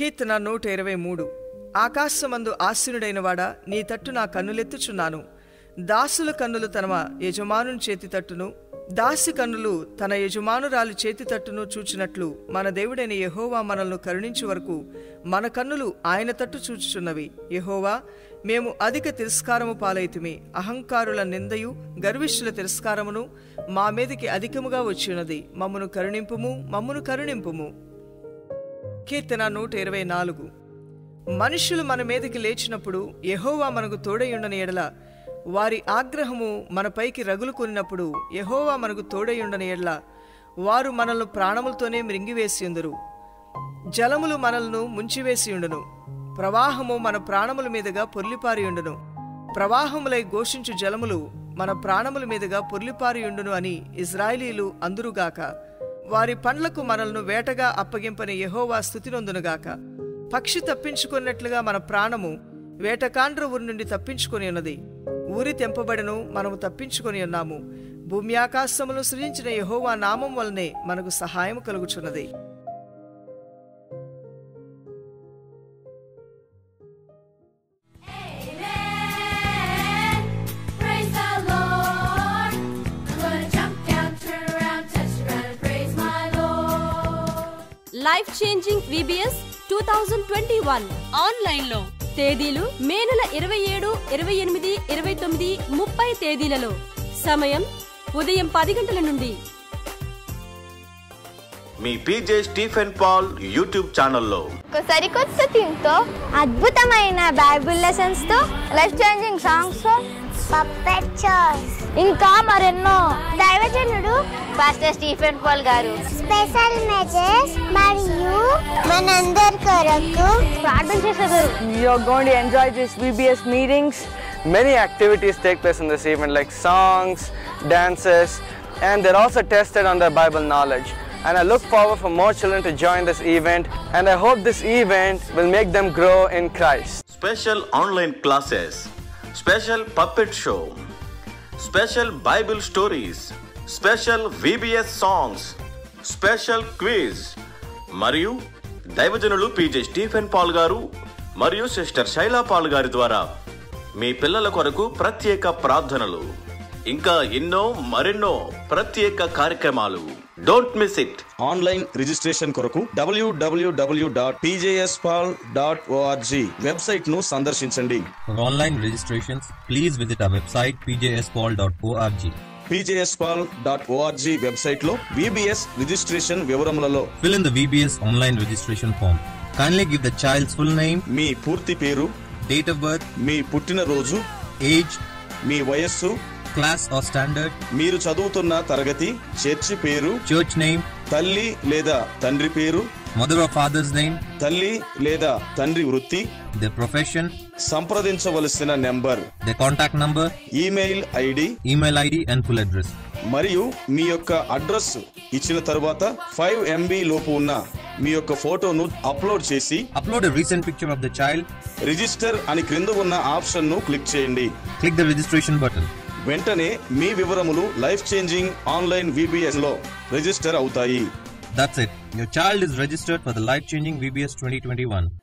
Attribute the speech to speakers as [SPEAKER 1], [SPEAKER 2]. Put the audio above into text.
[SPEAKER 1] కీర్తన నూట ఇరవై మూడు ఆకాశమందు ఆసీనుడైన వాడా నీ తట్టు నా కన్నులెత్తుచున్నాను దాసుల కన్నులు తన యజమానుని చేతి తట్టును దాసి కన్నులు తన యజమానురాలి చేతి తట్టును చూచినట్లు మన దేవుడైన యెహోవా మనల్ని కరుణించు వరకు మన కన్నులు ఆయన తట్టు చూచుచున్నవి యెహోవా మేము అధిక తిరస్కారము పాలైతిమి అహంకారుల నిందయు గర్విష్ఠుల తిరస్కారమును మా మీదకి అధికముగా వచ్చినది మమ్మను కరుణింపుము మమ్మను కరుణింపుము కీర్తన నూట ఇరవై నాలుగు మనుషులు మన మీదకి లేచినప్పుడు యెహోవా మనకు తోడయుండని ఎడల వారి ఆగ్రహము మనపైకి రగులుకొనినప్పుడు యెహోవా మనకు తోడయుండని ఎడల వారు మనల్ని ప్రాణములతోనే మృంగివేసియుందురు జలములు మనల్ని ముంచివేసియుండును ప్రవాహము మన ప్రాణముల మీదుగా పొర్లిపారియుండును ప్రవాహములై ఘోషించు జలములు మన ప్రాణముల మీదుగా పొర్లిపారియుండును అని ఇజ్రాయిలీలు అందురుగాక వారి పండ్లకు మనల్ని వేటగా అప్పగింపని యెహోవా స్థుతినొందునుగాక పక్షి తప్పించుకున్నట్లుగా మన ప్రాణము వేటకాండ్ర ఊరి నుండి తప్పించుకొని ఉన్నది ఊరి తెంపబడను మనము తప్పించుకొని ఉన్నాము భూమి ఆకాశములు సృజించిన యెహోవా నామం వలనే మనకు సహాయం కలుగుచున్నది
[SPEAKER 2] Amen. Praise the Lord. I'm gonna jump down, turn around, touch the ground, and praise my Lord.
[SPEAKER 3] Life changing VBS two thousand twenty one online లో తేదీలు మే నెల ఇరవై ఏడు ఇరవై ఎనిమిది ఇరవై తొమ్మిది ముప్పై తేదీలలో సమయం ఉదయం పది గంటల నుండి
[SPEAKER 4] మీ పీజే స్టీఫెన్ పాల్ యూట్యూబ్ ఛానల్లో
[SPEAKER 5] ఒక సరికొత్త థీమ్తో అద్భుతమైన బైబిల్ లెసన్స్ తో లైఫ్ చేంజింగ్ సాంగ్స్ పప్పెచర్స్ ఇంకా మరెన్నో దైవజనుడు పాస్టర్ స్టీఫెన్ పాల్ గారు స్పెషల్ మెసేజ్ మరియు మనందరి కొరకు ప్రార్థన చేసేవారు
[SPEAKER 6] You're going to enjoy these VBS meetings. Many activities take place in this event, like songs, dances, and they're also tested on their Bible knowledge. And I look forward for more children to join this event, and I hope this event will make them grow in Christ.
[SPEAKER 4] Special online classes special puppet show special Bible stories special VBS songs special quiz మరియు దైవజనులు PJ Stephen Paul గారు మరియు sister శైలా Paul గారి ద్వారా మీ పిల్లల కొరకు ప్రత్యేక ప్రార్థనలు ఇంకా ఎన్నో మరెన్నో ప్రత్యేక కార్యక్రమాలు don't miss it
[SPEAKER 7] online registration కొరకు WWW dot dot ORG website ను సందర్శించండి
[SPEAKER 8] For online registrations, please visit our website pjspol.org.
[SPEAKER 7] PJS Paul dot ORG website లో విబిఎస్ రిజిస్ట్రేషన్ వివరములలో
[SPEAKER 8] Fill in the VBS online registration form. Kindly give the child's full name,
[SPEAKER 7] మీ పూర్తి పేరు
[SPEAKER 8] date of birth,
[SPEAKER 7] మీ పుట్టినరోజు
[SPEAKER 8] age,
[SPEAKER 7] మీ వయస్సు
[SPEAKER 8] class or standard,
[SPEAKER 7] మీరు చదువుతున్న తరగతి చర్చి పేరు
[SPEAKER 8] church name,
[SPEAKER 7] తల్లి లేదా తండ్రి పేరు
[SPEAKER 8] mother or father's name,
[SPEAKER 7] తల్లి లేదా తండ్రి వృత్తి
[SPEAKER 8] their profession,
[SPEAKER 7] సంప్రదించవలసిన number
[SPEAKER 8] their contact number,
[SPEAKER 7] email ID
[SPEAKER 8] email ID, and full address.
[SPEAKER 7] మరియు మీ యొక్క అడ్రస్ ఇచ్చిన తర్వాత ఫైవ్ ఎంబీ లోపు ఉన్న మీ యొక్క ఫోటోను అప్లోడ్ చేసి
[SPEAKER 8] Upload a recent picture of the child,
[SPEAKER 7] register అని క్రింద ఉన్న ఆప్షన్ ను క్లిక్ చేయండి
[SPEAKER 8] click the registration button.
[SPEAKER 7] వెంటనే మీ వివరములు లైఫ్ చేంజింగ్ ఆన్లైన్ విబిఎస్ లో రిజిస్టర్ అవుతాయి
[SPEAKER 8] That's it. Your child is registered for the life changing VBS 2021.